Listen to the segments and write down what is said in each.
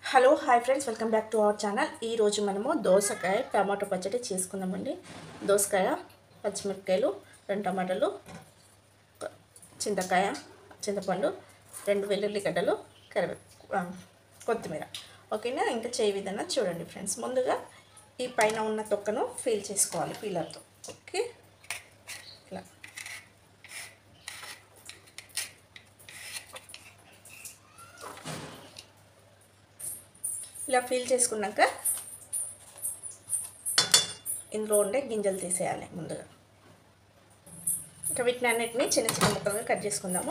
Hello hi friends welcome back to our channel ఈరోజు మనము దోసకాయ టమాటో పచ్చడి చేసుకుందామండి దోసకాయ పచ్చిమిరపకాయలు రెండు టమాటాలు కొ- చింతకాయ చింతపండు రెండు వెల్లుల్లి గడ్డలు కరివే ఆ, కొత్తిమీర ఓకేనా ఇంకా చేయ విధానం చూడండి ఫ్రెండ్స్ ముందుగా ఈ పైన ఉన్న తొక్కను ఫీల్ చేసుకోవాలి పీలర్తో ఓకే ఇలా ఇలా ఫీల్ చేసుకున్నాక ఇందులో ఉండే గింజలు తీసేయాలి ముందుగా ఇంకా వీటిని అన్నిటిని చిన్న చిన్న ముక్కలుగా కట్ చేసుకుందాము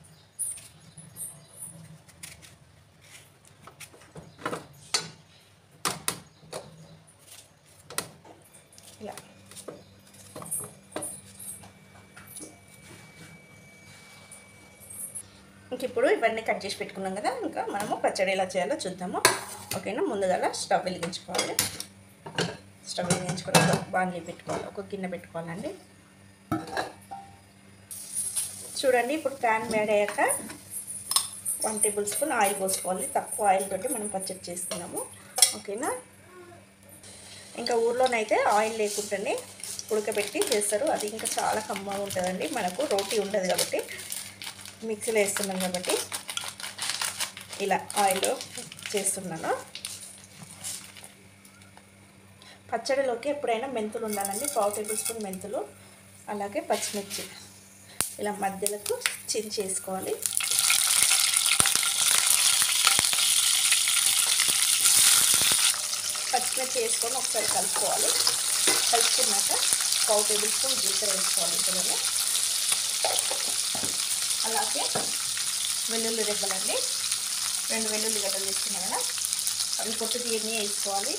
ఇలా ఇంక ఇప్పుడు ఇవన్నీ కట్ చేసి పెట్టుకున్నాం కదా ఇంకా మనము పచ్చడి ఎలా చేయాలో చూద్దాము ఓకేనా ముందుగా స్టవ్ వెలిగించుకోవాలి స్టవ్ వెలిగించుకొని ఒక బాండ్లీ పెట్టుకోవాలి ఒక గిన్నె పెట్టుకోవాలండి చూడండి ఇప్పుడు ప్యాన్ వేడయ్యాక వన్ టేబుల్ స్పూన్ ఆయిల్ పోసుకోవాలి తక్కువ ఆయిల్ తోటి మనం పచ్చడి చేస్తున్నాము ఓకేనా ఇంకా ఊర్లోనైతే ఆయిల్ లేకుండానే ఉడకబెట్టి చేస్తారు అది ఇంకా చాలా కమ్మగా ఉంటుందండి మనకు రోటీ ఉండదు కాబట్టి మిక్సీలో వేస్తున్నాం కాబట్టి ఇలా ఆయిల్ చేస్తున్నాను పచ్చడిలోకి ఎప్పుడైనా మెంతులు ఉండాలండి పావు టేబుల్ స్పూన్ మెంతులు అలాగే పచ్చిమిర్చి ఇలా మధ్యలకు చించి వేసుకోవాలి పచ్చిమిర్చి వేసుకొని ఒకసారి కలుపుకోవాలి కలుపుకున్నాక పావు టేబుల్ స్పూన్ జీలకర్ర వేసుకోవాలి ఇందులోనే అలాగే వెల్లుల్లి రెబ్బలండి రెండు వెల్లుల్లి గడ్డలు తీసుకున్నాం కదా అవి పొట్టు తీయని వేసుకోవాలి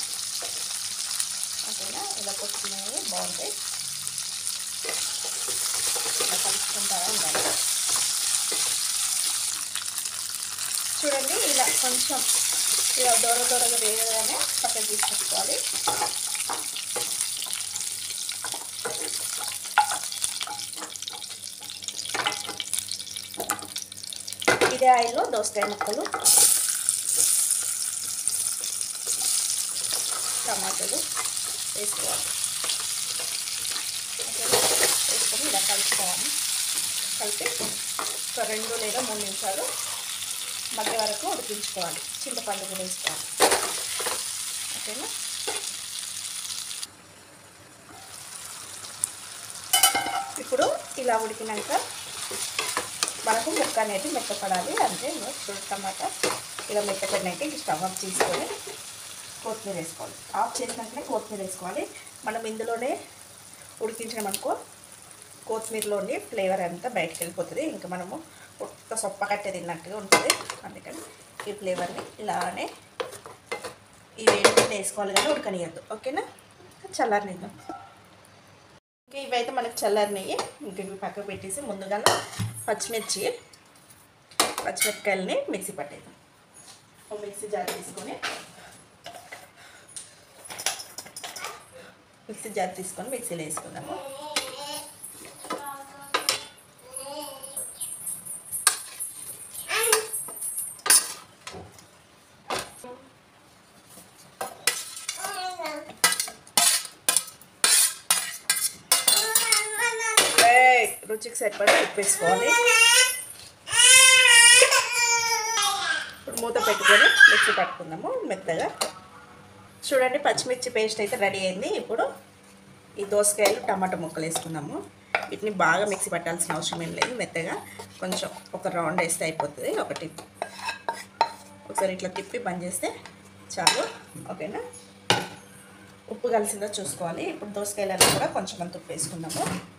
ఓకేనా ఇలా పొట్టు తీయని బాగుంటాయి ఇలా కలుపుకుంటారా ఉండాలి చూడండి ఇలా కొంచెం ఇలా దూర దూరగా వేయగానే పక్కన తీసుకొచ్చుకోవాలి ఇదే ఆయిల్లో దోసకాయ ముక్కలు టమాటాలు వేసుకోవాలి ఓకేనా? వేసుకొని ఇలా కలుపుకోవాలి కలిపి ఒక రెండు లేదా మూడు నిమిషాలు మధ్య వరకు ఉడికించుకోవాలి చింతపండు కూడా వేసుకోవాలి ఓకేనా ఇప్పుడు ఇలా ఉడికినాక మనకు ముక్క అనేది మెత్తపడాలి అంటే ఇప్పుడు టమాటా ఇలా మెత్తపడినట్టు ఇంక స్టవ్ ఆఫ్ తీసుకొని కొత్తిమీర వేసుకోవాలి ఆఫ్ చేసినాకనే కొత్తిమీర వేసుకోవాలి మనం ఇందులోనే ఉడికించినామనుకో కొత్తిమీరలోని ఫ్లేవర్ అంతా బయటకు వెళ్ళిపోతుంది ఇంకా మనము ఒక్క సొప్ప కట్టే తిన్నట్టుగా ఉంటుంది అందుకని ఈ ఫ్లేవర్ని ఇలానే ఈ వేడి మీద వేసుకోవాలి కానీ ఉడకనియద్దు ఓకేనా చల్లారనిద్దాం ఇంకా ఇవైతే మనకు చల్లారినవి ఇంక ఇవి పక్కకు పెట్టేసి ముందుగా పచ్చిమిర్చి పచ్చిమిరపకాయలని మిక్సీ పట్టేద్దాం ఒక మిక్సీ జార్ తీసుకొని మిక్సీ జార్ తీసుకొని మిక్సీలో వేసుకుందాము ఏయ్, రుచికి సరిపడా ఉప్పు వేసుకోవాలి ఇప్పుడు మూత పెట్టుకొని మిక్సీ పట్టుకుందాము మెత్తగా చూడండి పచ్చిమిర్చి పేస్ట్ అయితే రెడీ అయింది ఇప్పుడు ఈ దోసకాయలు టమాటా ముక్కలు వేసుకుందాము వీటిని బాగా మిక్సీ పట్టాల్సిన అవసరం ఏం లేదు మెత్తగా కొంచెం ఒక రౌండ్ వేస్తే అయిపోతుంది ఒకటి ఒకసారి ఇట్లా తిప్పి బంద్ చేస్తే చాలు ఓకేనా ఉప్పు కలిసిందో చూసుకోవాలి ఇప్పుడు దోసకాయలన్నీ కూడా కొంచెం అంత ఉప్పు వేసుకుందాము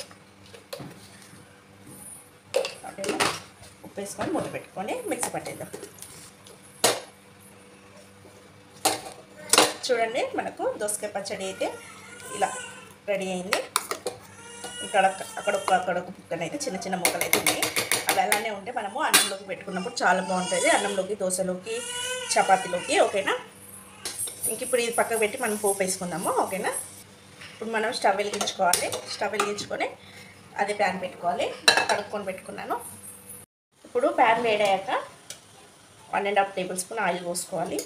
ఓకేనా ఉప్పు వేసుకొని మూత పెట్టుకొని మిక్సీ పట్టేద్దాం చూడండి మనకు దోసకాయ పచ్చడి అయితే ఇలా రెడీ అయింది ఇక్కడ అక్కడ ఒక అక్కడ ఒక ముక్కలు అయితే చిన్న చిన్న ముక్కలు అయితే ఉన్నాయి అవి అలానే ఉంటే మనము అన్నంలోకి పెట్టుకున్నప్పుడు చాలా బాగుంటుంది అన్నంలోకి దోశలోకి చపాతీలోకి ఓకేనా ఇంక ఇప్పుడు ఇది పక్కకు పెట్టి మనం పోపు వేసుకుందాము ఓకేనా ఇప్పుడు మనం స్టవ్ వెలిగించుకోవాలి స్టవ్ వెలిగించుకొని అదే ప్యాన్ పెట్టుకోవాలి కడుక్కొని పెట్టుకున్నాను ఇప్పుడు ప్యాన్ వేడయ్యాక one and half tablespoon oil పోసుకోవాలి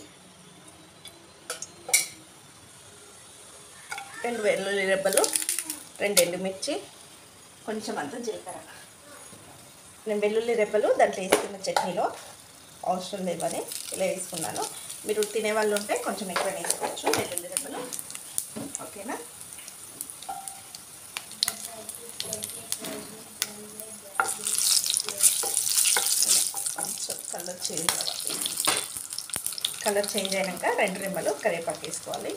రెండు వెల్లుల్లి రెబ్బలు రెండు ఎండుమిర్చి కొంచెం అంత జీలకర్ర నేను వెల్లుల్లి రెబ్బలు దాంట్లో వేసుకున్న చట్నీలో అవసరం లేవని ఇలా వేసుకున్నాను మీరు తినే వాళ్ళు ఉంటే కొంచెం ఎక్కువ వేసుకోవచ్చు వెల్లుల్లి రెబ్బలు ఓకేనా కొంచెం కలర్ చేంజ్ అవ్వాలి కలర్ చేంజ్ అయినాక రెండు రెమ్మలు కరివేపాకు వేసుకోవాలి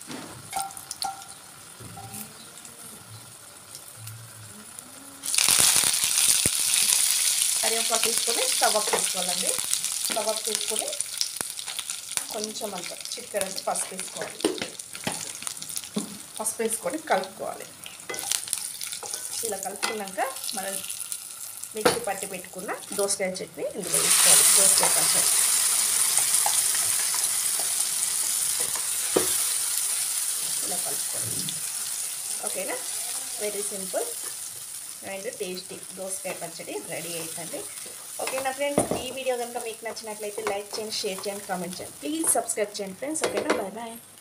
కరివేపాకు తీసుకొని స్టవ్ అప్ తీసుకోవాలండి స్టవ్ అప్ తీసుకొని కొంచెం అంత చిక్కడంత పసుపు వేసుకోవాలి పసుపు వేసుకొని కలుపుకోవాలి ఇలా కలుపుకున్నాక మనం మిక్సీ పట్టి పెట్టుకున్న దోసకాయ చట్నీ ఇందులో వేసుకోవాలి దోసకాయ పచ్చడి ఇలా కలుపుకోవాలి ఓకేనా వెరీ సింపుల్ అండ్ టేస్టీ దోసకాయ పచ్చడి రెడీ అవుతుంది ఓకేనా ఫ్రెండ్స్ ఈ వీడియో కనుక మీకు నచ్చినట్లయితే లైక్ చేయండి షేర్ చేయండి కామెంట్ చేయండి ప్లీజ్ సబ్స్క్రైబ్ చేయండి ఫ్రెండ్స్ ఓకేనా బాయ్ బాయ్